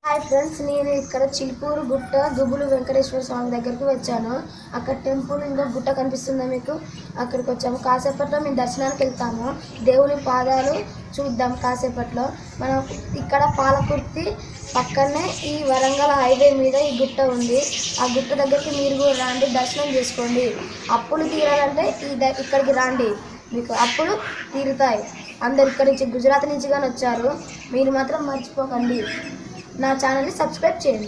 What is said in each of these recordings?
Hi friends నేను ఇక్కడ చిలుపూరు గుట్ట గుబులు వెంకటేశ్వర స్వామి దగ్గరికి వచ్చాను అక్కడ టెంపుల్ ఇంకో గుట్ట కనిపిస్తుందా మీకు అక్కడికి వచ్చాము కాసేపట్లో మేము దర్శనానికి వెళ్తాము దేవుని పాదాలు చూద్దాం కాసేపట్లో మనం ఇక్కడ పాలకుర్తి పక్కనే ఈ వరంగల్ హైవే మీద ఈ గుట్ట ఉంది ఆ గుట్ట దగ్గరికి మీరు కూడా రండి దర్శనం చేసుకోండి అప్పులు తీరాలంటే ఈ ద- ఇక్కడికి రండి మీకు అప్పులు తీరుతాయి అందరు ఇక్కడి నుంచి గుజరాత్ నుంచి కానీ వచ్చారు మీరు మాత్రం మర్చిపోకండి నా ఛానల్ని సబ్స్క్రైబ్ చేయండి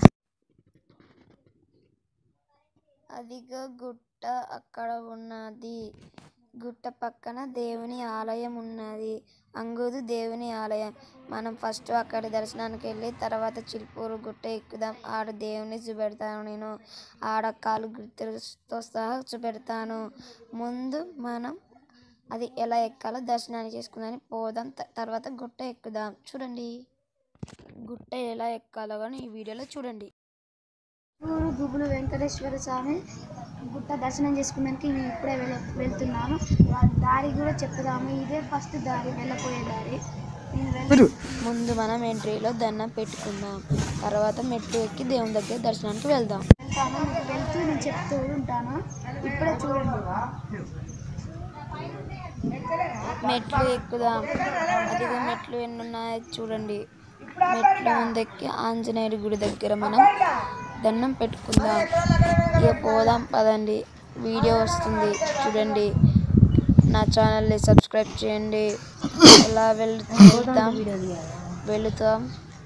అదిగో గుట్ట అక్కడ ఉన్నది గుట్ట పక్కన దేవుని ఆలయం ఉన్నది అంగుదు దేవుని ఆలయం మనం ఫస్ట్ అక్కడ దర్శనానికి వెళ్ళి తర్వాత చిలుపూరు గుట్ట ఎక్కుదాం ఆడ దేవుని చూపెడతాను నేను ఆడ కాలు గుర్తులతో సహా చూపెడతాను ముందు మనం అది ఎలా ఎక్కాలో దర్శనాన్ని చేసుకుందాం పోదాం త- తర్వాత గుట్ట ఎక్కుదాం చూడండి గుట్ట ఎలా ఎక్కాలో కానీ ఈ వీడియోలో చూడండి ఊరు గుబులు వెంకటేశ్వర స్వామి గుట్ట దర్శనం చేసుకోవడానికి నేను ఇప్పుడే వెళ వెళ్తున్నాను ఆ దారి కూడా చెప్పుదాము ఇదే ఫస్ట్ దారి వెళ్ళపోయే దారి నేను వెళ్ ముందు మనం ఎంట్రీలో దండం పెట్టుకుందాం తర్వాత మెట్లు ఎక్కి దేవుని దగ్గర దర్శనానికి వెళ్దాం వెళ్తాను మీకు వెళ్తూ నేను చెప్తూ ఉంటాను ఇప్పుడే చూడండి మెట్లు ఎక్కుదాం అదిగో మెట్లు ఎన్ని ఉన్నాయో చూడండి మెట్లు ముందెక్కి ఆంజనేయుడి గుడి దగ్గర మనం దండం పెట్టుకుందాం ఇక పోదాం పదండి వీడియో వస్తుంది చూడండి నా ఛానల్ని సబ్స్క్రైబ్ చేయండి ఎలా వెళ్తాం వెళుతాం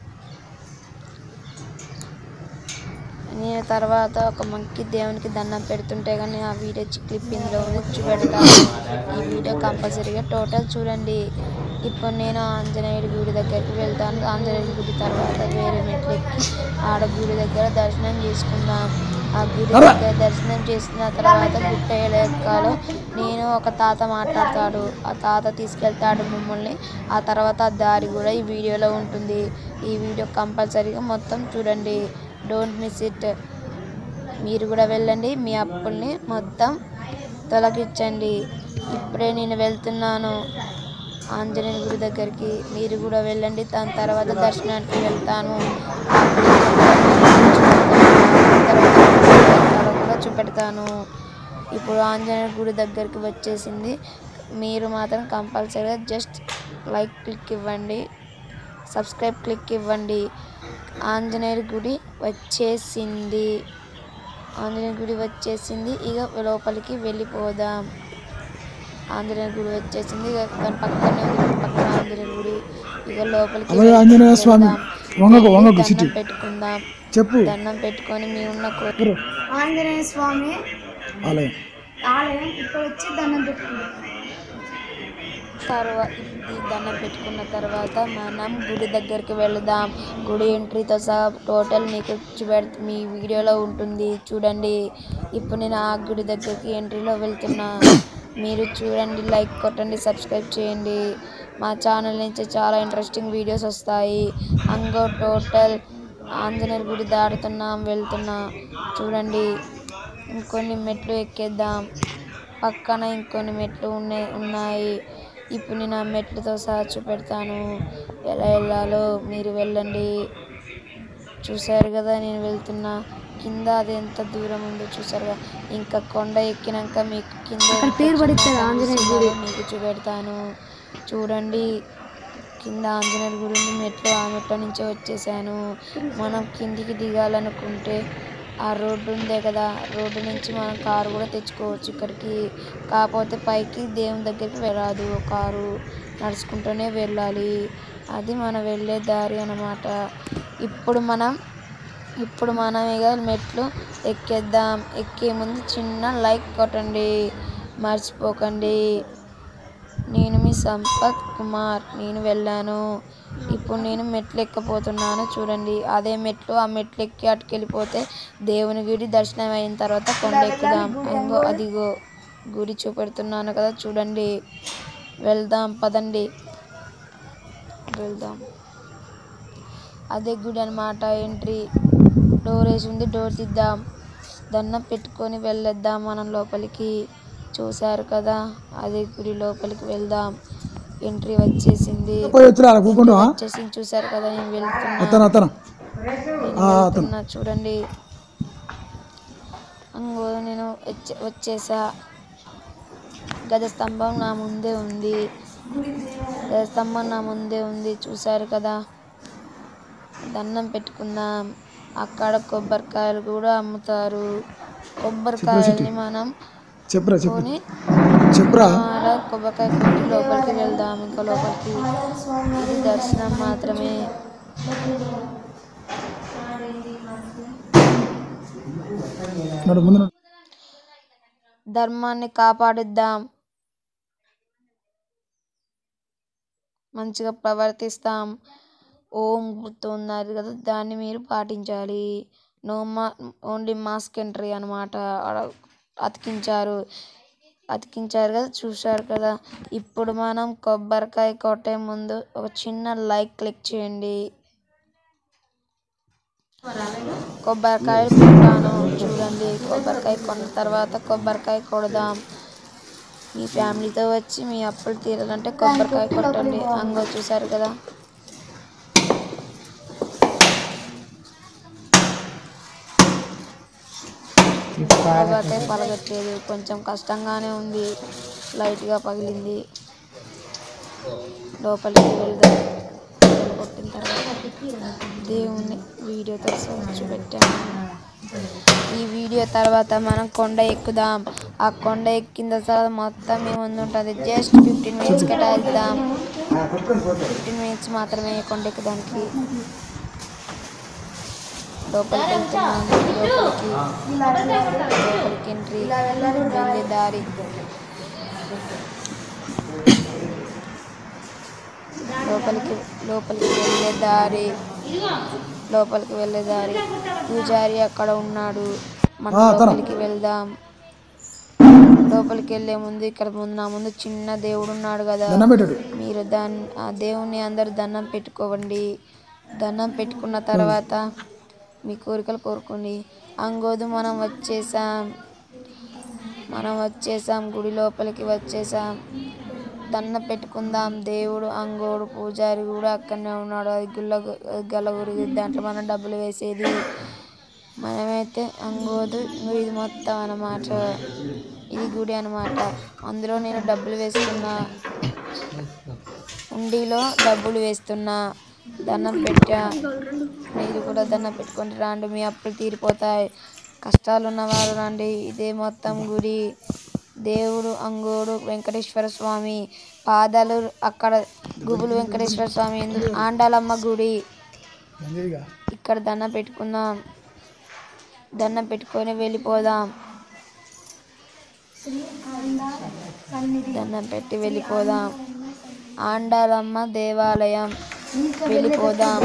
నేను తర్వాత ఒక మంకి దేవునికి దండం పెడుతుంటే కానీ ఆ వీడియో క్లిప్ ఇందులో ఉంది చూపెడతాను ఈ వీడియో కంపల్సరీగా టోటల్ చూడండి ఇప్పుడు నేను ఆంజనేయుడి గుడి దగ్గరికి వెళ్తాను ఆంజనేయుడి గుడి తర్వాత వేరే మెట్లు ఎక్కి ఆడ గుడి దగ్గర దర్శనం చేసుకుందాం ఆ గుడి దగ్గర దర్శనం చేసిన తర్వాత గుట్ట ఎలా ఎక్కాలో నేను ఒక తాత మాట్లాడతాడు ఆ తాత తీసుకెళ్తాడు మమ్మల్ని ఆ తర్వాత ఆ దారి కూడా ఈ వీడియోలో ఉంటుంది ఈ వీడియో కంపల్సరీగా మొత్తం చూడండి డోంట్ మిస్ ఇట్ మీరు కూడా వెళ్ళండి మీ అప్పుల్ని మొత్తం తొలగించండి ఇప్పుడే నేను వెళ్తున్నాను ఆంజనేయ గుడి దగ్గరికి మీరు కూడా వెళ్ళండి దాని తర్వాత దర్శనానికి వెళ్తాను ఆ గుడి దగ్గర తర్వాత కూడా చూపెడతాను ఇప్పుడు ఆంజనేయ గుడి దగ్గరికి వచ్చేసింది మీరు మాత్రం కంపల్సరీగా జస్ట్ లైక్ క్లిక్ ఇవ్వండి సబ్స్క్రైబ్ క్లిక్ ఇవ్వండి ఆంజనేయుడి గుడి వచ్చేసింది ఆంజనేయ గుడి వచ్చేసింది ఇక లోపలికి వెళ్ళిపోదాం ఆంజనేయ గుడి వచ్చేసింది ఇక దాని పక్కనే ఉంది పక్కన ఆంజనేయ గుడి ఇక లోపలికి అలాగే ఆంజనేయ స్వామి వెళ్దాం. వంగకు వెళ్ళి వంగకు దండం సిటీ పెట్టుకుందాం చెప్పు దండం పెట్టుకొని మీ ఉన్న కో ఎవరు? ఆంజనేయ స్వామి ఆలయం ఆలయం ఇక్కడ వచ్చి దండం పెట్టుకుంటాం తర్వాత ఈ దండం పెట్టుకున్న తర్వాత మనం గుడి దగ్గరికి వెళదాం గుడి ఎంట్రీతో సహా టోటల్ మీకు చూపెడ మీ వీడియోలో ఉంటుంది చూడండి ఇప్పుడు నేను ఆ గుడి దగ్గరికి ఎంట్రీలో వెళ్తున్నా మీరు చూడండి లైక్ కొట్టండి సబ్స్క్రైబ్ చేయండి మా ఛానల్ నుంచి చాలా ఇంట్రెస్టింగ్ వీడియోస్ వస్తాయి అంగో టోటల్ ఆంజనేయ గుడి దాడుతున్నాం వెళ్తున్నా చూడండి ఇంకొన్ని మెట్లు ఎక్కేద్దాం పక్కన ఇంకొన్ని మెట్లు ఉన్నాయి ఉన్నాయి ఇప్పుడు నేను ఆ మెట్లతో సహా చూపెడతాను ఎలా వెళ్ళాలో మీరు వెళ్ళండి చూశారు కదా నేను వెళ్తున్నా కింద అది ఎంత దూరం ఉందో చూసారు కదా ఇంకా కొండ ఎక్కినాక మీకు కింద అక్కడ ఎంత పేరు పడిద్ది చిన్నగా కదా ఆంజనేయ గుడి. కనిపిస్తుందో మీకు చూపెడతాను చూడండి కింద ఆంజనేయుడి గుడి ఉంది మెట్లు ఆ మెట్ల నుంచే వచ్చేసాను మనం కిందికి దిగాలనుకుంటే ఆ రోడ్డు ఉందే కదా రోడ్డు నుంచి మనం కారు కూడా తెచ్చుకోవచ్చు ఇక్కడికి కాకపోతే పైకి దేవుని దగ్గరికి వెళ్ళరాదు కారు నడుచుకుంటూనే వెళ్ళాలి అది మనం వెళ్ళే దారి అన్నమాట ఇప్పుడు మనం ఇప్పుడు మనం ఇక మెట్లు ఎక్కేద్దాం ఎక్కే ముందు చిన్న లైక్ కొట్టండి మర్చిపోకండి నేను మీ సంపత్ కుమార్ నేను వెళ్ళాను ఇప్పుడు నేను మెట్లు ఎక్కపోతున్నాను చూడండి అదే మెట్లు ఆ మెట్లు ఎక్కి అటుకెళ్ళిపోతే దేవుని గుడి దర్శనం అయిన తర్వాత కొండ ఎక్కుదాం అదిగో అదిగో గుడి చూపెడుతున్నాను కదా చూడండి వెళ్దాం పదండి వెళ్దాం అదే గుడి అనమాట ఎంట్రీ డోర్ వేసి ఉంది డోర్ తీద్దాం దండం పెట్టుకొని వెళ్ళొద్దాం మనం లోపలికి చూశారు కదా అదే గుడి లోపలికి వెళ్దాం ఎంట్రీ వచ్చేసింది పోయి వచ్చిరా కూకుండా వచ్చేసి చూశారు కదా నేను వెళ్తున్నా అతను అతను ఆ, అతను. వెళ్తున్నా చూడండి అంగో నేను వచ్చే- వచ్చేసా గజ స్తంభం నా ముందే ఉంది గజ స్తంభం నా ముందే ఉంది చూశారు కదా దండం పెట్టుకుందాం అక్కడ కొబ్బరికాయలు కూడా అమ్ముతారు కొబ్బరికాయల్ని మనం చెప్పురా చెప్పు కొని చెప్పురా ఆడ కొబ్బరికాయ కొట్టి లోపలికి వెళ్దాం ఇంకా లోపలికి ఇది దర్శనం మాత్రమే నడు ముందు నడు. ధర్మాన్ని కాపాడిద్దాం మంచిగా ప్రవర్తిస్తాం ఓం గుర్తు ఉన్నారు కదా దాన్ని మీరు పాటించాలి నో మా ఓన్లీ మాస్క్ ఎంట్రీ అనమాట అతికించారు అతికించారు కదా చూశారు కదా ఇప్పుడు మనం కొబ్బరికాయ కొట్టే ముందు ఒక చిన్న లైక్ క్లిక్ చేయండి కొబ్బరికాయ కొట్టాను చూడండి కొబ్బరికాయ కొన్న తర్వాత కొబ్బరికాయ కొడదాం మీ ఫ్యామిలీతో వచ్చి మీ అప్పులు తీరాలంటే కొబ్బరికాయ కొట్టండి అంగో చూసారు కదా కొబ్బరికాయ పలగట్లేదు కొంచెం కష్టంగానే ఉంది లైట్గా పగిలింది లోపలికి వెళ్దాం కొట్టిన తర్వాత దేవుణ్ణి వీడియోతో సహా పెట్టాను ఈ వీడియో తర్వాత మనం కొండ ఎక్కుదాం ఆ కొండ ఎక్కిన తర్వాత మొత్తం ఏముంది ఉంటుంది జస్ట్ ఫిఫ్టీన్ మినిట్స్ కేటాయిద్దాం ఫిఫ్టీన్ మినిట్స్ మాత్రమే కొండ ఎక్కుదానికి లోపలికి వెళ్తున్నాం లోపలికి లోపలికి ఎంట్రీ వెళ్ళే దారి లోపలికి లోపలికి వెళ్ళే దారి లోపలికి వెళ్ళే దారి పూజారి అక్కడ ఉన్నాడు మనం ఆ, తను. లోపలికి వెళ్దాం లోపలికి వెళ్ళే ముందు ఇక్కడ ముందు నా ముందు చిన్న దేవుడు ఉన్నాడు కదా దండం పెట్టాడు మీరు దాన్ని ఆ దేవుణ్ణి అందరు దండం పెట్టుకోవండి దండం పెట్టుకున్న తర్వాత మీ కోరికలు కోరుకోండి అంగోదు మనం వచ్చేసాం మనం వచ్చేసాం గుడి లోపలికి వచ్చేసాం దండం పెట్టుకుందాం దేవుడు అంగోడు పూజారి కూడా అక్కడనే ఉన్నాడు అది గుళ్ళ గల గురి దాంట్లో మనం డబ్బులు వేసేది మనమైతే అంగోదు ఇంగో ఇది మొత్తం అన్నమాట ఇది గుడి అన్నమాట అందులో నేను డబ్బులు వేస్తున్నా ఉండిలో డబ్బులు వేస్తున్నా దండం పెట్టా మీరు కూడా దండం పెట్టుకొని రాండి మీ అప్పులు తీరిపోతాయి కష్టాలు ఉన్నవారు రండి ఇదే మొత్తం గుడి దేవుడు అంగోడు వెంకటేశ్వర స్వామి పాదాలు అక్కడ గుబులు వెంకటేశ్వర స్వామి ఎందు- ఆండాలమ్మ గుడి ఇక్కడ దండం పెట్టుకుందాం దండం పెట్టుకొని వెళ్ళిపోదాం దండం పెట్టి వెళ్ళిపోదాం ఆండాలమ్మ దేవాలయం వెళ్ళిపోదాం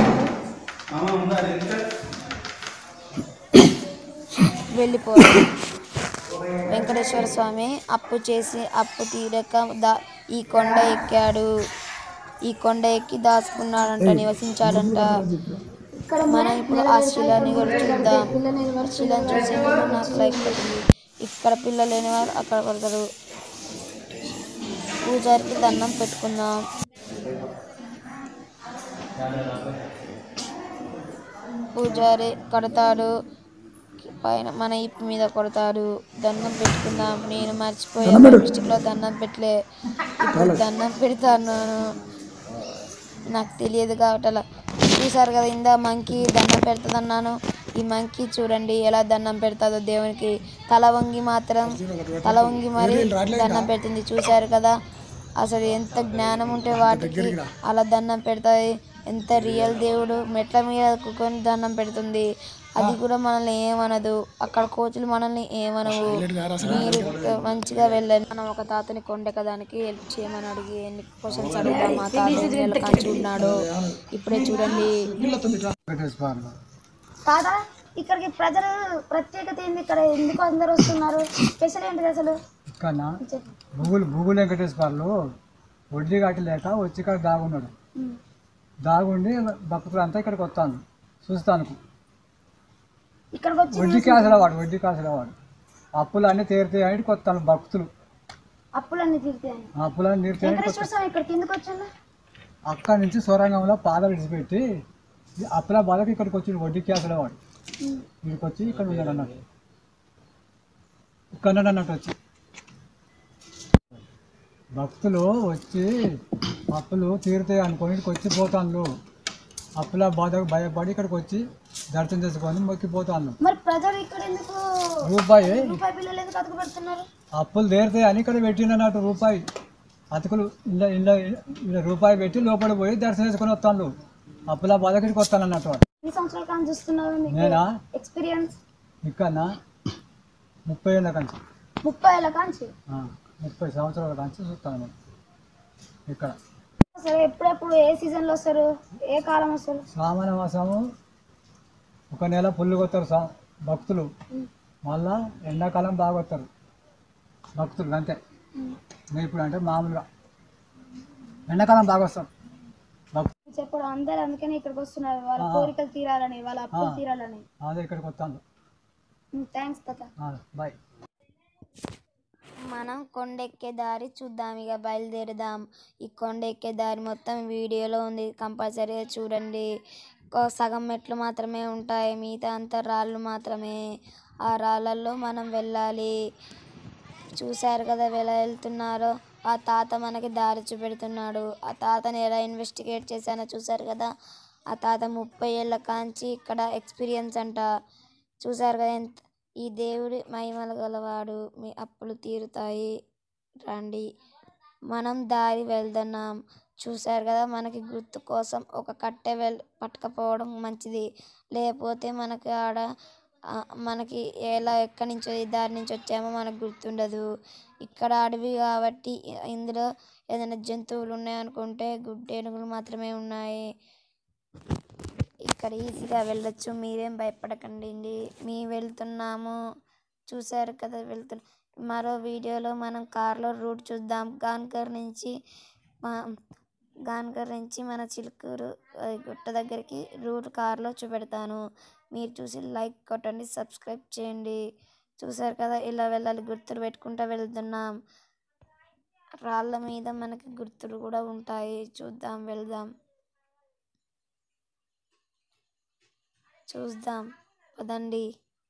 వెళ్ళిపోదాం వెంకటేశ్వర స్వామి అప్పు చేసి అప్పు తీరక దా ఈ కొండ ఎక్కాడు ఈ కొండ ఎక్కి దాచుకున్నాడంట నివసించాడంట మనం ఇప్పుడు ఆ శిలని కూడా చూద్దాం శిలను చూసే ముందు నాకు లైక్ పెట్టింది ఇక్కడ పిల్లలు లేని వారు అక్కడ కొడతారు పూజారికి దండం పెట్టుకుందాం పూజారి కడతాడు పైన మన ఇప్పు మీద కొడతాడు దండం పెట్టుకుందాం నేను మర్చిపోయా దండం పెట్టు. డిస్టిక్లో దండం పెట్టలే ఇప్పుడు దండం పెడతాను నాకు తెలియదు కాబట్టి అలా చూసారు కదా ఇందా మంకీ దండం పెడుతుందన్నాను ఈ మంకీ చూడండి ఎలా దండం పెడతాదో దేవునికి తల వంగి మాత్రం తల వంగి మరి దండం పెడుతుంది చూశారు కదా అసలు ఎంత జ్ఞానం ఉంటే వాటికి అలా దండం పెడతాయి ఎంత రియల్ దేవుడు మెట్ల మీద కూకొని దండం పెడుతుంది అది కూడా మనల్ని ఏమనదు అక్కడ కోతులు మనల్ని ఏమనవు మీరు మంచిగా వెళ్ళండి మనం ఒక తాతని కొండెక్కదానికి హెల్ప్ చేయమని అడిగి ఎన్ని క్వశ్చన్స్ అడుగుతాం మా తాత ఎన్ని ఏళ్ళ కాంచి ఉన్నాడో ఇప్పుడే చూడండి తాత ఇక్కడికి ప్రజలు ప్రత్యేకత ఏంది ఇక్కడ ఎందుకు అందరు వస్తున్నారు స్పెషల్ ఏంటిది అసలు కన్నా చెప్పు భూగులు భూగులు వెంకటేశ్వర్లు వడ్డీ కట్టలేక వచ్చి ఇక్కడ దాగున్నాడు దాగుండి భక్తులంతా ఇక్కడికి వస్తాను చూస్తాను ఇక్కడికి వచ్చి వడ్డీ కాసుల వాడు వడ్డీ కాసుల వాడు అప్పులన్నీ తీరుతాయని కొత్తాను భక్తులు అప్పులన్నీ తీరుతాయని ఆ అప్పులన్నీ తీరుతాయని వెంకటేశ్వర స్వామి ఇక్కడికి ఎందుకు వచ్చిండు అక్కడి నుంచి సొరంగంలో పాదాలు విడిచిపెట్టి అప్పుల బాధకి ఇక్కడికి వచ్చి వడ్డీ క్యాసుల వాడు ఇక్కడికి వచ్చి ఇక్కడ ఉన్నాడు అన్నట్టు ఇక్కడ ఉన్నాడు అన్నట్టు వచ్చి భక్తులు వచ్చి అప్పులు తీరుతాయి అనుకొని ఇక్కడికి వచ్చి పోతాను అప్పుల బాధకు భయపడి ఇక్కడికి వచ్చి దర్శనం చేసుకొని మొక్కిపోతాను మరి ప్రజలు ఇక్కడ ఎందుకు రూపాయి రూపాయి బిల్లులు ఎందుకు అతుకు పెడుతున్నారు అప్పులు తీరుతాయి అని ఇక్కడ పెట్టినట్టు రూపాయి అతుకులు ఇంట్లో ఇంట్లో ఇలా రూపాయి పెట్టి లోపల పోయి దర్శనం చేసుకొని వస్తాను అప్పుల బాధ ఇక్కడికి వస్తాను అన్నట్టు వాడు. ఎన్ని సంవత్సరాల కానీ చూస్తున్నారు మీకు నేనా ఎక్స్పీరియన్స్ ఇక్కడ ముప్పై ఏళ్ళ కంచి ముప్పై ఏళ్ళ కాంచి ఆ, ముప్పై సంవత్సరాల కంచి చూస్తాను నేను ఇక్కడ సరే ఎప్పుడెప్పుడు ఏ సీజన్ లో వస్తారు ఏ కాలం వస్తారు శ్రావణ మాసము ఒక నెల పుల్లు కొత్తారు సా భక్తులు మళ్ళా ఎండాకాలం బాగా వస్తారు భక్తులు అంతే ఇంకా ఇప్పుడు అంటే మామూలుగా ఎండాకాలం బాగా వస్తారు భక్తులు చెప్పడం అందరు అందుకని ఇక్కడికి వస్తున్నారు వాళ్ళ కోరికలు తీరాలని వాళ్ళ అప్పులు తీరాలని అదే ఇక్కడికి వస్తాను థ్యాంక్స్ తాత బాయ్ మనం కొండెక్కే దారి చూద్దాం ఇక బయలుదేరుదాం ఈ కొండెక్కే దారి మొత్తం వీడియోలో ఉంది కంపల్సరీగా చూడండి ఒక సగం మెట్లు మాత్రమే ఉంటాయి మిగతా అంతా రాళ్ళు మాత్రమే ఆ రాళ్ళల్లో మనం వెళ్ళాలి చూశారు కదా ఎలా వెళ్తున్నారో ఆ తాత మనకి దారి చూపెడుతున్నాడు ఆ తాతని ఎలా ఇన్వెస్టిగేట్ చేశానో చూశారు కదా ఆ తాత ముప్పై ఏళ్ళ కాంచి ఇక్కడ ఎక్స్పీరియన్స్ అంట చూశారు కదా ఎంత ఈ దేవుడి మహిమలు గలవాడు మీ అప్పులు తీరుతాయి రండి మనం దారి వెళ్తున్నాం చూశారు కదా మనకి గుర్తు కోసం ఒక కట్టె వెల్ పట్టుకపోవడం మంచిది లేకపోతే మనకి ఆడ ఆ, మనకి ఎలా ఎక్కడి నుంచో ఈ దారి నుంచి వచ్చామో మనకు గుర్తుండదు ఇక్కడ అడవి కాబట్టి ఇందులో ఏదైనా జంతువులు ఉన్నాయనుకుంటే గుడ్డేనుగులు మాత్రమే ఉన్నాయి ఇక్కడ ఈజీగా వెళ్ళొచ్చు మీరేం భయపడకండి మేము వెళ్తున్నాము చూశారు కదా వెళ్తున్నా మరో వీడియోలో మనం కార్లో రూట్ చూద్దాం గాన్కర్ నుంచి మా- గాన్కర్ నుంచి మన చిలుకూరు ఆ, గుట్ట దగ్గరికి రూట్ కార్లో చూపెడతాను మీరు చూసి లైక్ కొట్టండి సబ్స్క్రైబ్ చేయండి చూశారు కదా ఇలా వెళ్ళాలి గుర్తులు పెట్టుకుంటూ వెళ్తున్నాం రాళ్ళ మీద మనకి గుర్తులు కూడా ఉంటాయి చూద్దాం వెళ్దాం చూద్దాం పదండి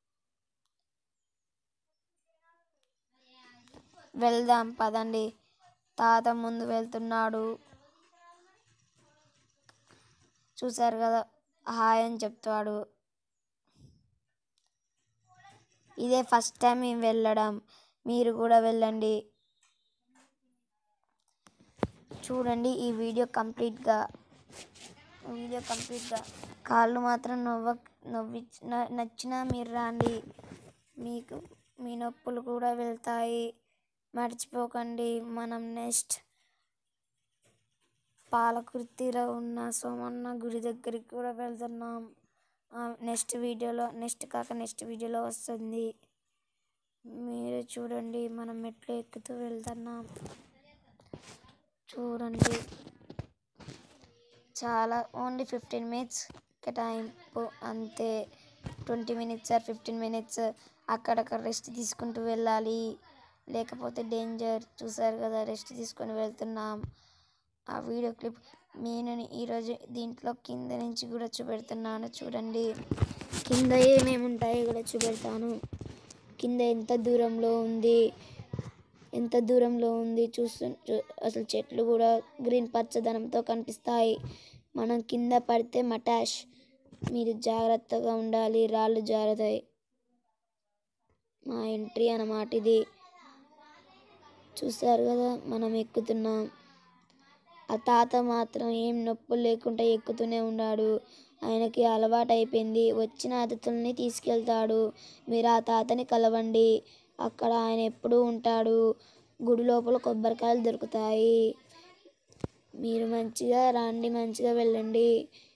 వెళ్దాం పదండి తాత ముందు వెళ్తున్నాడు చూశారు కదా హాయ్ అని చెప్తాడు ఇదే ఫస్ట్ టైం మేము వెళ్ళడం మీరు కూడా వెళ్ళండి చూడండి ఈ వీడియో కంప్లీట్గా వీడియో కంప్లీట్గా కాళ్ళు మాత్రం నవ్వ నవ్వి న- నచ్చినా మీరు రండి మీకు మీ నొప్పులు కూడా వెళ్తాయి మర్చిపోకండి మనం నెక్స్ట్ పాలకుర్తిలో ఉన్న సోమన్న గుడి దగ్గరికి కూడా వెళ్తున్నాం నెక్స్ట్ వీడియోలో నెక్స్ట్ కాక నెక్స్ట్ వీడియోలో వస్తుంది మీరు చూడండి మనం మెట్లు ఎక్కుతూ వెళ్తున్నాం చూడండి చాలా ఓన్లీ ఫిఫ్టీన్ మినిట్స్ కేటాయింపు అంతే twenty minutes or fifteen minutes అక్కడక్కడ రెస్ట్ తీసుకుంటూ వెళ్ళాలి లేకపోతే డేంజర్ చూసారు కదా రెస్ట్ తీసుకొని వెళ్తున్నాం ఆ వీడియో క్లిప్ నేను ఈరోజు దీంట్లో కింద నుంచి కూడా చూపెడుతున్నాను చూడండి కింద ఏమేమి ఉంటాయో కూడా చూపెడతాను కింద ఎంత దూరంలో ఉంది ఎంత దూరంలో ఉంది చూస్తు చూ- అసలు చెట్లు కూడా గ్రీన్ పచ్చదనంతో కనిపిస్తాయి మనం కింద పడితే మటాష్ మీరు జాగ్రత్తగా ఉండాలి రాళ్ళు జారుతాయి మా ఎంట్రీ అన్నమాట ఇది చూసారు కదా మనం ఎక్కుతున్నాం ఆ తాత మాత్రం ఏం నొప్పులు లేకుండా ఎక్కుతూనే ఉన్నాడు ఆయనకి అలవాటు అయిపోయింది వచ్చిన అతిథుల్ని తీసుకెళ్తాడు మీరు ఆ తాతని కలవండి అక్కడ ఆయన ఎప్పుడూ ఉంటాడు గుడి లోపల కొబ్బరికాయలు దొరుకుతాయి మీరు మంచిగా రండి మంచిగా వెళ్ళండి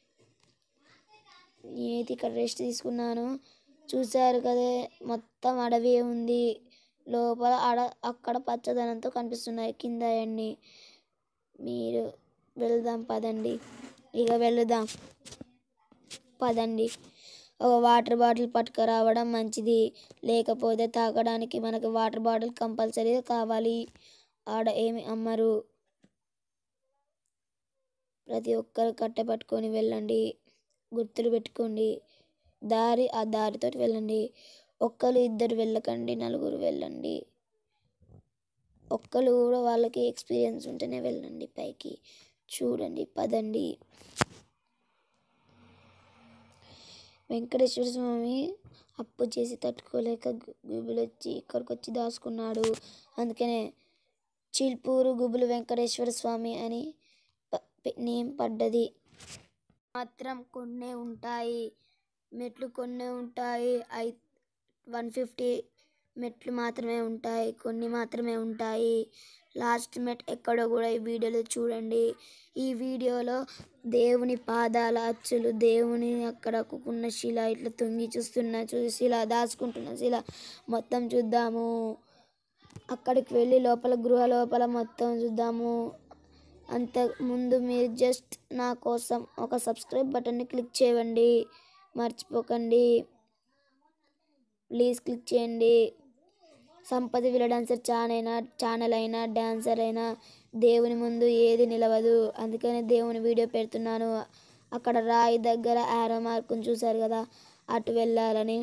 నేనైతే ఇక్కడ రెస్ట్ తీసుకున్నాను చూశారు కదా మొత్తం అడవి ఉంది లోపల అడ అక్కడ పచ్చదనంతో కనిపిస్తున్నాయి కింద అన్నీ మీరు వెళ్దాం పదండి ఇక వెళుదాం పదండి ఒక వాటర్ బాటిల్ పట్టుకురావడం మంచిది లేకపోతే తాగడానికి మనకి వాటర్ బాటిల్ కంపల్సరీగా కావాలి ఆడ ఏమి అమ్మరు ప్రతి ఒక్కరు కట్టె పట్టుకొని వెళ్ళండి గుర్తులు పెట్టుకోండి దారి ఆ దారితో వెళ్ళండి ఒక్కరు ఇద్దరు వెళ్ళకండి నలుగురు వెళ్ళండి ఒక్కరు కూడా వాళ్ళకి ఎక్స్పీరియన్స్ ఉంటేనే వెళ్ళండి పైకి చూడండి పదండి వెంకటేశ్వర స్వామి అప్పు చేసి తట్టుకోలేక గు- గుబులు వచ్చి ఇక్కడికి వచ్చి దాచుకున్నాడు అందుకనే చిల్పూరు గుబులు వెంకటేశ్వర స్వామి అని ప- పె- నేమ్ పడ్డది మాత్రం కొన్నే ఉంటాయి మెట్లు కొన్నే ఉంటాయి ఐ వన్ ఫిఫ్టీ మెట్లు మాత్రమే ఉంటాయి కొన్ని మాత్రమే ఉంటాయి లాస్ట్ మెట్ ఎక్కడో కూడా ఈ వీడియోలో చూడండి ఈ వీడియోలో దేవుని పాదాల అచ్చులు దేవుని అక్కడ ఉన్న శిల ఇట్లా తొంగి చూస్తున్న చూసి శిల దాచుకుంటున్న శిల మొత్తం చూద్దాము అక్కడికి వెళ్ళి లోపల గృహ లోపల మొత్తం చూద్దాము అంత ముందు మీరు జస్ట్ నా కోసం ఒక సబ్స్క్రైబ్ బటన్ని క్లిక్ చేయండి మర్చిపోకండి ప్లీజ్ క్లిక్ చేయండి సంపద విల డాన్సర్ ఛానల్ అయినా ఛానల్ అయినా డాన్సర్ అయినా దేవుని ముందు ఏది నిలవదు అందుకనే దేవుని వీడియో పెడుతున్నాను అక్కడ రాయి దగ్గర ఆరో మార్కుని చూశారు కదా అటు వెళ్ళాలని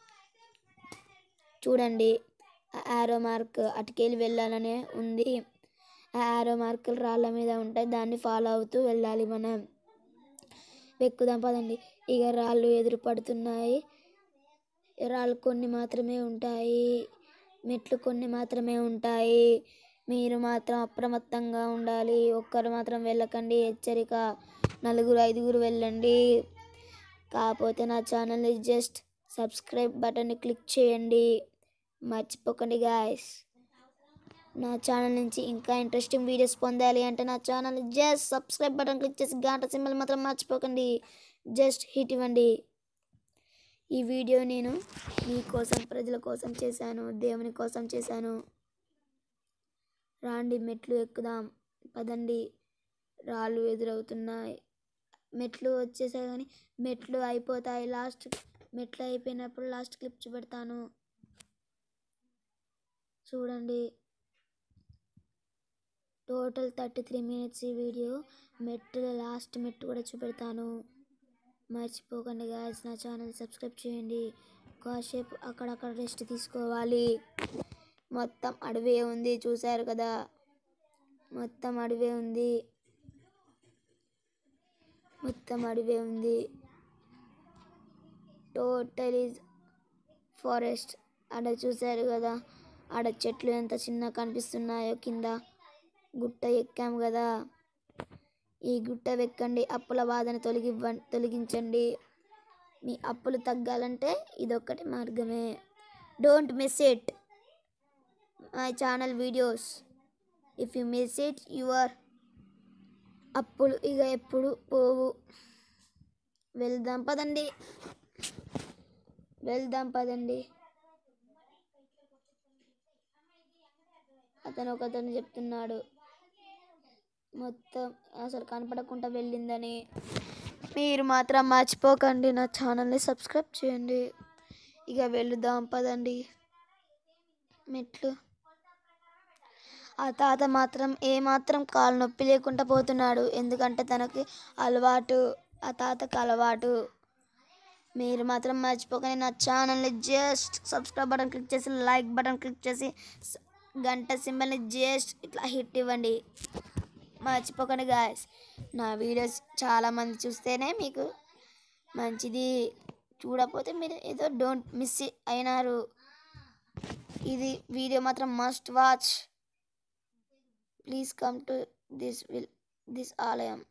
చూడండి ఆ ఆరో మార్క్ అటుకెళ్ళి వెళ్ళాలనే ఉంది ఆ ఆరో మార్కులు రాళ్ళ మీద ఉంటాయి దాన్ని ఫాలో అవుతూ వెళ్ళాలి మనం ఎక్కుదాం పదండి ఇక రాళ్ళు ఎదురు పడుతున్నాయి రాళ్ళు కొన్ని మాత్రమే ఉంటాయి మెట్లు కొన్ని మాత్రమే ఉంటాయి మీరు మాత్రం అప్రమత్తంగా ఉండాలి ఒక్కరు మాత్రం వెళ్ళకండి హెచ్చరిక నలుగురు ఐదుగురు వెళ్ళండి కాకపోతే నా ఛానల్ని జస్ట్ సబ్స్క్రైబ్ బటన్ని క్లిక్ చేయండి మర్చిపోకండి గాయస్ నా ఛానల్ నుంచి ఇంకా ఇంట్రెస్టింగ్ వీడియోస్ పొందాలి అంటే నా channel just subscribe button click చేసి గంట సింబల్ మాత్రం మర్చిపోకండి జస్ట్ హిట్ ఇవ్వండి ఈ వీడియో నేను మీకోసం ప్రజల కోసం చేశాను దేవుని కోసం చేశాను రాండి మెట్లు ఎక్కుదాం పదండి రాళ్ళు ఎదురవుతున్నాయి మెట్లు వచ్చేసాయి కానీ మెట్లు అయిపోతాయి లాస్ట్ మెట్లు అయిపోయినప్పుడు లాస్ట్ క్లిప్ చూపెడతాను చూడండి టోటల్ థర్టీ త్రీ మినిట్స్ ఈ వీడియో మెట్లు లాస్ట్ మెట్టు కూడా చూపెడతాను మర్చిపోకండి గాయస్ నా ఛానల్ సబ్స్క్రైబ్ చేయండి కాసేపు అక్కడక్కడ రెస్ట్ తీసుకోవాలి మొత్తం అడవే ఉంది చూశారు కదా మొత్తం అడవే ఉంది మొత్తం అడవే ఉంది టోటల్ ఈజ్ ఫారెస్ట్ ఆడ చూశారు కదా ఆడ చెట్లు ఎంత చిన్న కనిపిస్తున్నాయో కింద గుట్ట ఎక్కాము కదా ఈ గుట్ట వెక్కండి అప్పుల బాధను తొలగివ్వ తొలగించండి మీ అప్పులు తగ్గాలంటే ఇదొక్కటి మార్గమే don't miss it my channel videos if you miss it your అప్పులు ఇక ఎప్పుడు పోవు వెళ్దాం పదండి వెళ్దాం పదండి అతను ఒకతను చెప్తున్నాడు మొత్తం అసలు కనపడకుండా వెళ్ళిందని మీరు మాత్రం మర్చిపోకండి నా ఛానల్ని సబ్స్క్రైబ్ చేయండి ఇక వెళుదాం పదండి మెట్లు ఆ తాత మాత్రం ఏమాత్రం కాలు నొప్పి లేకుండా పోతున్నాడు ఎందుకంటే తనకి అలవాటు ఆ తాతకు అలవాటు మీరు మాత్రం మర్చిపోకండి నా ఛానల్ని జస్ట్ సబ్స్క్రైబ్ బటన్ క్లిక్ చేసి లైక్ బటన్ క్లిక్ చేసి స- గంట సింబల్ని జస్ట్ ఇట్లా హిట్ ఇవ్వండి మర్చిపోకండి గాయస్ నా వీడియోస్ చాలామంది చూస్తేనే మీకు మంచిది చూడకపోతే మీరు ఏదో డోంట్ మిస్ అయినారు ఇది వీడియో మాత్రం must watch please come to this will this ఆలయం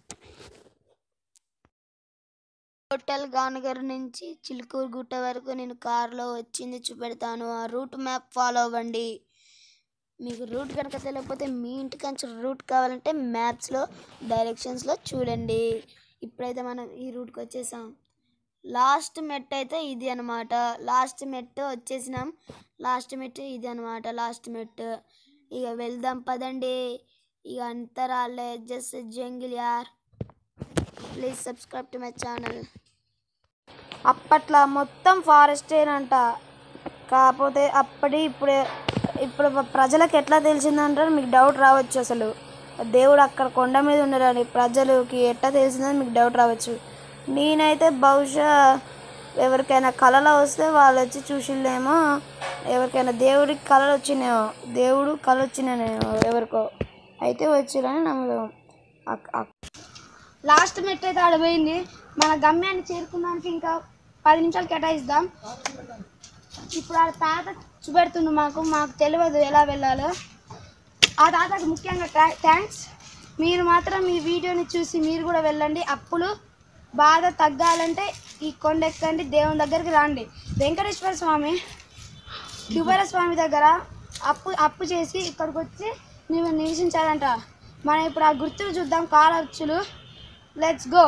హోటల్ గానగర్ నుంచి చిలుకూరు గుట్ట వరకు నేను కారులో వచ్చింది చూపెడతాను ఆ రూట్ మ్యాప్ ఫాలో అవ్వండి మీకు రూట్ కనుక తెలియకపోతే మీ ఇంటికి నుంచి రూట్ కావాలంటే మ్యాప్స్లో డైరెక్షన్స్లో చూడండి ఇప్పుడైతే మనం ఈ రూట్కి వచ్చేసాం లాస్ట్ మెట్ అయితే ఇది అనమాట లాస్ట్ మెట్ వచ్చేసినాం లాస్ట్ మెట్ ఇది అనమాట లాస్ట్ మెట్ ఇక వెళ్దాం పదండి ఇక అంతరాలే జస్ట్ జంగిల్ యార్ please subscribe to my channel అప్పట్లో మొత్తం ఫారెస్టేనంట కాకపోతే అప్పటి ఇప్పుడు ఇప్పుడు ప్రజలకు ఎట్లా తెలిసిందంటారు మీకు డౌట్ రావచ్చు అసలు దేవుడు అక్కడ కొండ మీద ఉన్నారని ప్రజలకి ఎట్లా తెలిసిందని మీకు డౌట్ రావచ్చు నేనైతే బహుశా ఎవరికైనా కళలో వస్తే వాళ్ళు వచ్చి చూసిల్లేమో ఎవరికైనా దేవుడికి కళలు వచ్చినాయో దేవుడు కళ వచ్చినాయేమో ఎవరికో అయితే వచ్చిరని నమ్మకం అక్- అక్- లాస్ట్ మెట్ అయితే ఆడపోయింది మన గమ్యాన్ని చేరుకున్నానికి ఇంకా పది నిమిషాలు కేటాయిస్తాం ఇప్పుడు ఆ తాత చూపెడుతుంది మాకు మాకు తెలియదు ఎలా వెళ్ళాలో ఆ తాతకు ముఖ్యంగా థ్యాంక్స్ మీరు మాత్రం ఈ వీడియోని చూసి మీరు కూడా వెళ్ళండి అప్పులు బాధ తగ్గాలంటే ఈ కొండ ఎక్కండి దేవుని దగ్గరికి రండి వెంకటేశ్వర స్వామి కుబేర స్వామి దగ్గర అప్పు అప్పు చేసి ఇక్కడికి వచ్చి నువ్వు నివసించాలంట మనం ఇప్పుడు ఆ గుర్తులు చూద్దాం కాలర్చులు లెట్స్ గో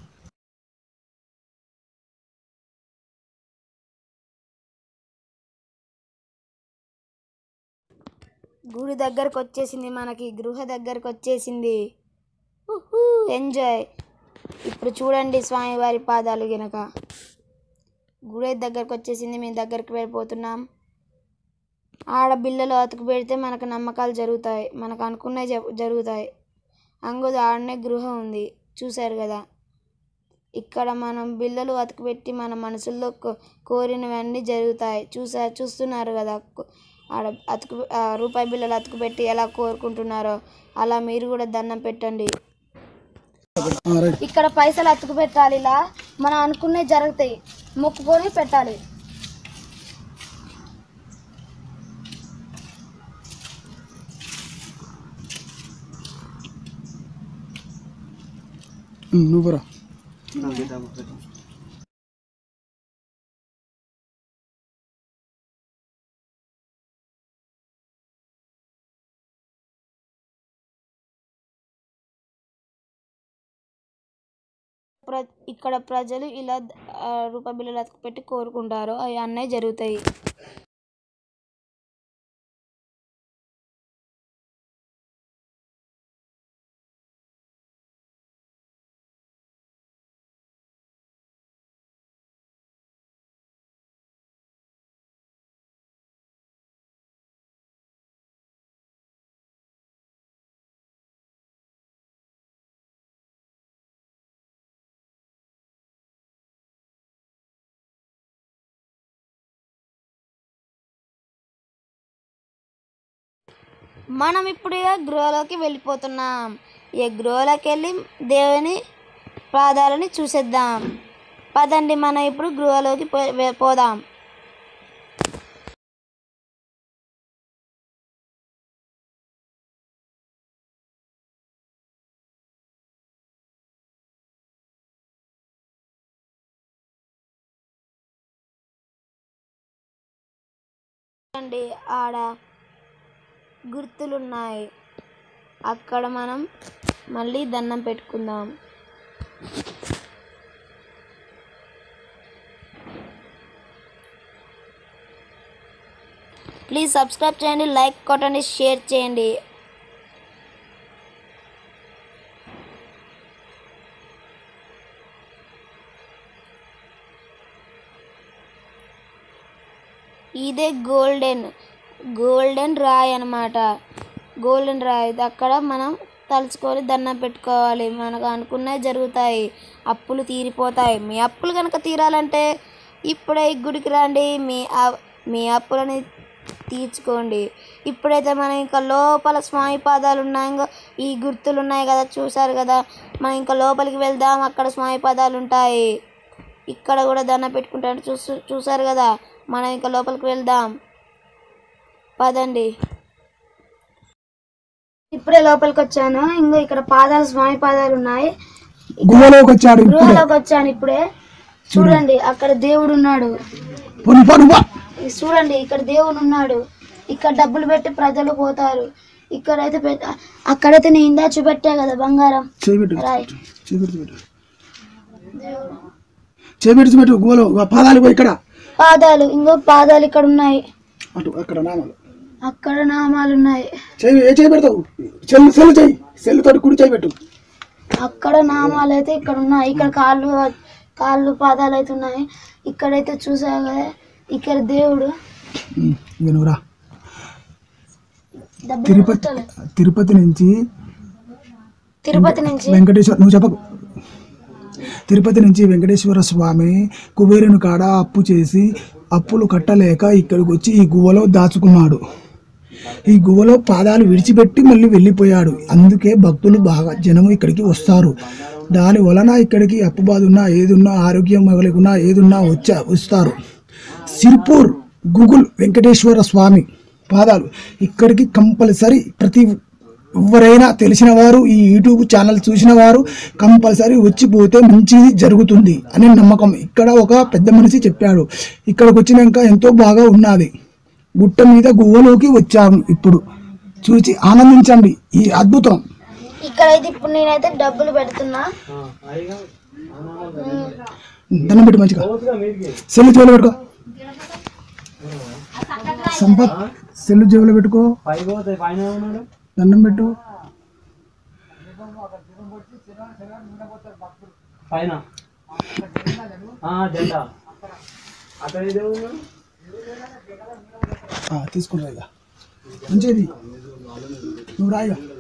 గుడి దగ్గరకు వచ్చేసింది మనకి గృహ దగ్గరకు వచ్చేసింది ఎంజాయ్ ఇప్పుడు చూడండి స్వామివారి పాదాలు గనక గుడి దగ్గరకు వచ్చేసింది మేము దగ్గరికి వెళ్ళిపోతున్నాం ఆడ బిల్లలు అతుకు పెడితే మనకు నమ్మకాలు జరుగుతాయి మనకు అనుకున్నవి జ- జరుగుతాయి అంగుది ఆడనే గృహ ఉంది చూశారు కదా ఇక్కడ మనం బిల్లలు అతుకు పెట్టి మన మనసుల్లో కో- కోరినవన్నీ జరుగుతాయి చూసా చూస్తున్నారు కదా కొ- ఆడ అతుకు ఆ రూపాయి బిల్లలు అతుకు పెట్టి ఎలా కోరుకుంటున్నారో అలా మీరు కూడా దండం పెట్టండి ఆ, రైట్ ఇక్కడ పైసలు అతుకు పెట్టాలి ఇలా మనం అనుకున్నవి జరుగుతాయి మొక్కుకొని పెట్టాలి ఉమ్, నువ్వు రా ప్ర ఇక్కడ ప్రజలు ఇలా ఆ, రూపాయి బిల్లలు అతుకు పెట్టి కోరుకుంటారు అవి అన్నీ జరుగుతాయి మనం ఇప్పుడు ఇక గృహలోకి వెళ్ళిపోతున్నాం ఈ గృహలోకి వెళ్ళి దేవుని పాదాలని చూసేద్దాం పదండి మనం ఇప్పుడు గృహలోకి పో- వె- పోదాం చూడండి ఆడ గుర్తులున్నాయి అక్కడ మనం మళ్ళీ దండం పెట్టుకుందాం ప్లీజ్ సబ్స్క్రైబ్ చేయండి లైక్ కొట్టండి షేర్ చేయండి ఇదే గోల్డెన్ గోల్డెన్ రాయ్ అన్నమాట గోల్డెన్ రాయ్ ఇది అక్కడ మనం తలుచుకొని దండం పెట్టుకోవాలి మనకు అనుకున్నవి జరుగుతాయి అప్పులు తీరిపోతాయి మీ అప్పులు కనుక తీరాలంటే ఇప్పుడే ఈ గుడికి రండి మీ ఆ- మీ అప్పులని తీర్చుకోండి ఇప్పుడైతే మనం ఇంకా లోపల స్వామి పాదాలు ఉన్నాయి ఇంకా ఈ గుర్తులు ఉన్నాయి కదా చూసారు కదా మనం ఇంకా లోపలికి వెళ్దాం అక్కడ స్వామి పాదాలు ఉంటాయి ఇక్కడ కూడా దండం పెట్టుకుంటారు చూసు చూసారు కదా మనం ఇంకా లోపలికి వెళ్దాం పదండి ఇప్పుడే లోపలికి వచ్చాను ఇంకో ఇక్కడ పాదాలు స్వామి పాదాలు ఉన్నాయి గుహలోకి వచ్చాడు ఇప్పుడే గృహలోకి వచ్చాను ఇప్పుడే చూడండి అక్కడ దేవుడు ఉన్నాడు పొను పొను పో. ఇది చూడండి ఇక్కడ దేవుడు ఉన్నాడు ఇక్కడ డబ్బులు పెట్టి ప్రజలు పోతారు ఇక్కడైతే పెద్ద- అక్కడైతే నేను ఇందా చూపెట్టా కదా బంగారం చేపెట్టు రాయ్ చేపెట్టు పెట్టు చేపెట్టి పెట్టు గుహలో ఆ పాదాలు పోయి ఇక్కడ పాదాలు ఇంకో పాదాలు ఇక్కడ ఉన్నాయి అటు అక్కడ నామాలు అక్కడ నామాలు ఉన్నాయి చేయి ఏ చేయి పెడతావు సెల్ సెల్ చేయి సెల్ తోటి కుడి చేయి పెట్టు అక్కడ నామాలు అయితే ఇక్కడ ఉన్నాయి ఇక్కడ కాళ్ళు కాళ్ళు పాదాలు అయితే ఉన్నాయి ఇక్కడైతే చూసా కదా ఇక్కడ దేవుడు ఉమ్, ఇక నువ్వు రా డబ్బులు తిరుపతి కొట్టాలి. తిరుపతి నుంచి తిరుపతి నుంచి వెంకటేశ్వర నువ్వు చెప్పకు తిరుపతి నుంచి వెంకటేశ్వర స్వామి కుబేరుని కాడ అప్పు చేసి అప్పులు కట్టలేక ఇక్కడికి వచ్చి ఈ గువ్వలో దాచుకున్నాడు ఈ గువ్వలో పాదాలు విడిచిపెట్టి మళ్ళీ వెళ్ళిపోయాడు అందుకే భక్తులు బాగా జనము ఇక్కడికి వస్తారు దాని వలన ఇక్కడికి అప్పు బాధ ఉన్నా ఏదున్నా ఆరోగ్యం లేకున్నా ఏదున్నా వచ్చా వస్తారు సిర్పూర్ గూగుల్ వెంకటేశ్వర స్వామి పాదాలు ఇక్కడికి కంపల్సరీ ప్రతి ఎవరైనా తెలిసిన వారు ఈ యూట్యూబ్ ఛానల్ చూసిన వారు కంపల్సరీ వచ్చిపోతే మంచిది జరుగుతుంది అనే నమ్మకం ఇక్కడ ఒక పెద్ద మనిషి చెప్పాడు ఇక్కడికి వచ్చినాక ఎంతో బాగా ఉన్నది గుట్ట మీద గువ్వలోకి వచ్చాము ఇప్పుడు చూసి ఆనందించండి ఈ అద్భుతం ఇక్కడైతే ఇప్పుడు నేనైతే డబ్బులు పెడుతున్నా దండం పెట్టి మంచిగా సెల్లు జేబులో పెట్టుకో సంపత్ సెల్లు జేబులో పెట్టుకో దండం పెట్టు పైన జెండా అక్కడ తీసుకుని రాయిగా మంచిది నువ్వు రాయిగా